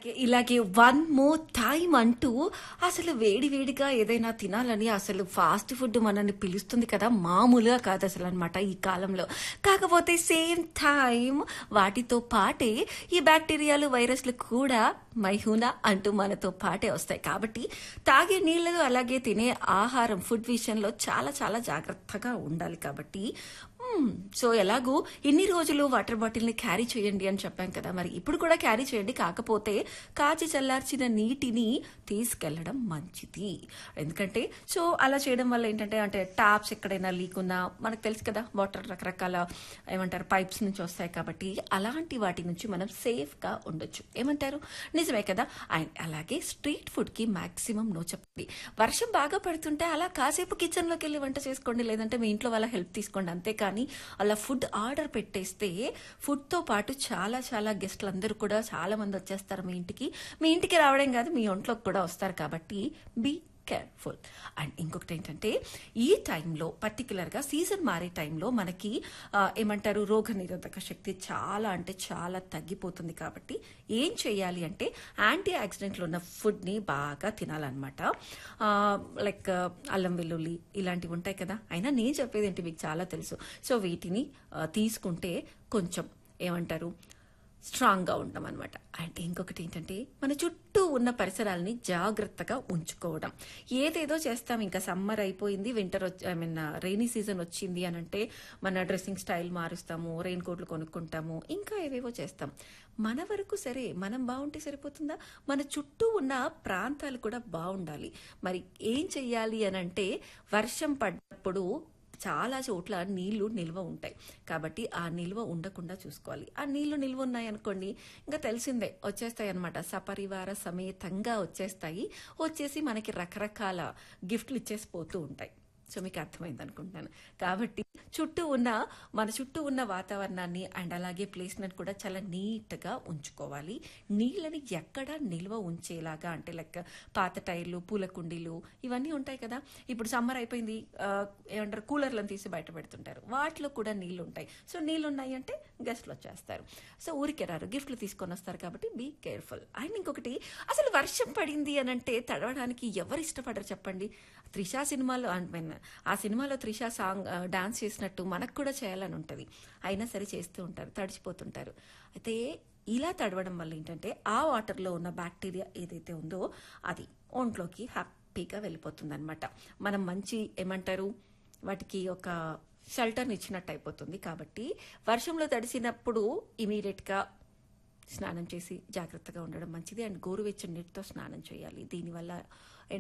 ఇలాగే ఇలాగే one more time అంటూ అసలు వేడి వేడిగా ఏదైనా తినాలని అసలు ఫాస్ట్ ఫుడ్ మనల్ని పిలుస్తుంది కదా మామూలుగా కాదు అసలు అనమాట ఈ కాలంలో కాకపోతే సేమ్ టైం వాటితో పాటే ఈ బ్యాక్టీరియాలు వైరస్లు కూడా మైహూనా అంటూ మనతో పాటే వస్తాయి కాబట్టి తాగే నీళ్ళు అలాగే తినే ఆహారం ఫుడ్ విషయంలో చాలా చాలా జాగ్రత్తగా ఉండాలి కాబట్టి మ్మ్, సో ఎలాగో ఇన్ని రోజులు వాటర్ బాటిల్ని క్యారీ చేయండి అని చెప్పాం కదా మరి ఇప్పుడు కూడా క్యారీ చేయండి కాకపోతే కాచి చల్లార్చిన నీటిని తీసుకెళ్లడం మంచిది ఎందుకంటే సో అలా చేయడం వల్ల ఏంటంటే అంటే ట్యాప్స్ ఎక్కడైనా లీక్ ఉన్నా మనకు తెలుసు కదా వాటర్ రకరకాల ఏమంటారు పైప్స్ నుంచి వస్తాయి కాబట్టి అలాంటి వాటి నుంచి మనం సేఫ్గా ఉండొచ్చు ఏమంటారు నిజమే కదా అండ్ అలాగే స్ట్రీట్ ఫుడ్కి మాక్సిమం నో చెప్పండి వర్షం బాగా పడుతుంటే అలా కాసేపు కిచెన్లోకి వెళ్ళి వంట చేసుకోండి లేదంటే మీ ఇంట్లో వాళ్ళ హెల్ప్ తీసుకోండి అంతేకాని అలా ఫుడ్ ఆర్డర్ పెట్టేస్తే ఫుడ్తో పాటు చాలా చాలా గెస్ట్లు అందరూ కూడా చాలా మంది వచ్చేస్తారు మీ ఇంటికి మీ ఇంటికి రావడం కాదు మీ ఒంట్లోకి కూడా వస్తారు కాబట్టి బీ కేర్ఫుల్ అండ్ ఇంకొకటి ఏంటంటే ఈ టైంలో పర్టికులర్గా సీజన్ మారే టైంలో మనకి ఆ, ఏమంటారు రోగ నిరోధక శక్తి చాలా అంటే చాలా తగ్గిపోతుంది కాబట్టి ఏం చేయాలి అంటే యాంటీ ఆక్సిడెంట్లు ఉన్న ఫుడ్ని బాగా తినాలన్నమాట లైక్ అల్లం వెల్లుల్లి ఇలాంటివి ఉంటాయి కదా అయినా నేను చెప్పేది ఏంటి మీకు చాలా తెలుసు సో వీటిని ఆ, తీసుకుంటే కొంచెం ఏమంటారు స్ట్రాంగ్గా ఉంటాం అనమాట అండ్ ఇంకొకటి ఏంటంటే మన చుట్టూ ఉన్న పరిసరాలని జాగ్రత్తగా ఉంచుకోవడం ఏదేదో చేస్తాం ఇంకా సమ్మర్ అయిపోయింది winter I mean rainy season వచ్చింది అని అంటే మన డ్రెస్సింగ్ స్టైల్ మారుస్తాము రెయిన్ కోట్లు కొనుక్కుంటాము ఇంకా ఏవేవో చేస్తాం మన వరకు సరే మనం బాగుంటే సరిపోతుందా మన చుట్టూ ఉన్న ప్రాంతాలు కూడా బాగుండాలి మరి ఏం చెయ్యాలి అని అంటే వర్షం పడ్డప్పుడు చాలా చోట్ల నీళ్లు నిల్వ ఉంటాయి కాబట్టి ఆ నిల్వ ఉండకుండా చూసుకోవాలి ఆ నీళ్లు నిల్వ ఉన్నాయి అనుకోండి ఇంకా తెలిసిందే వచ్చేస్తాయి అనమాట సపరివార సమేతంగా వచ్చేస్తాయి వచ్చేసి మనకి రకరకాల గిఫ్ట్లు ఇచ్చేసి పోతూ ఉంటాయి సో మీకు అర్థమైంది అనుకుంటున్నాను కాబట్టి చుట్టూ ఉన్న మన చుట్టూ ఉన్న వాతావరణాన్ని అండ్ అలాగే ప్లేస్మెంట్ కూడా చాలా నీట్గా ఉంచుకోవాలి నీళ్ళని ఎక్కడ నిల్వ ఉంచేలాగా అంటే లైక్ పాత టైర్లు పూల కుండీలు ఇవన్నీ ఉంటాయి కదా ఇప్పుడు సమ్మర్ అయిపోయింది ఆ, ఏమంటారు కూలర్లను తీసి బయట పెడుతుంటారు వాటిలో కూడా నీళ్లు ఉంటాయి సో నీళ్ళు ఉన్నాయి అంటే గెస్ట్లు వచ్చేస్తారు సో ఊరికే రారు గిఫ్ట్లు తీసుకొని వస్తారు కాబట్టి బీ కేర్ఫుల్ అండ్ ఇంకొకటి అసలు వర్షం పడింది అని అంటే తడవడానికి ఎవరు ఇష్టపడరు చెప్పండి త్రిషా సినిమాలో ఐ మీన్ ఆ సినిమాలో త్రిషా సాంగ్ డాన్స్ చేసినట్టు మనకు కూడా చేయాలని ఉంటుంది అయినా సరే చేస్తూ ఉంటారు తడిచిపోతుంటారు అయితే ఇలా తడవడం వల్ల ఏంటంటే ఆ వాటర్లో ఉన్న బ్యాక్టీరియా ఏదైతే ఉందో అది ఒంట్లోకి హ్యాపీగా వెళ్ళిపోతుంది అనమాట మనం మంచి ఏమంటారు వాటికి ఒక షెల్టర్ని ఇచ్చినట్టు అయిపోతుంది కాబట్టి వర్షంలో తడిసినప్పుడు ఇమీడియట్గా స్నానం చేసి జాగ్రత్తగా ఉండడం మంచిది అండ్ గోరువెచ్చని నీటితో స్నానం చేయాలి దీనివల్ల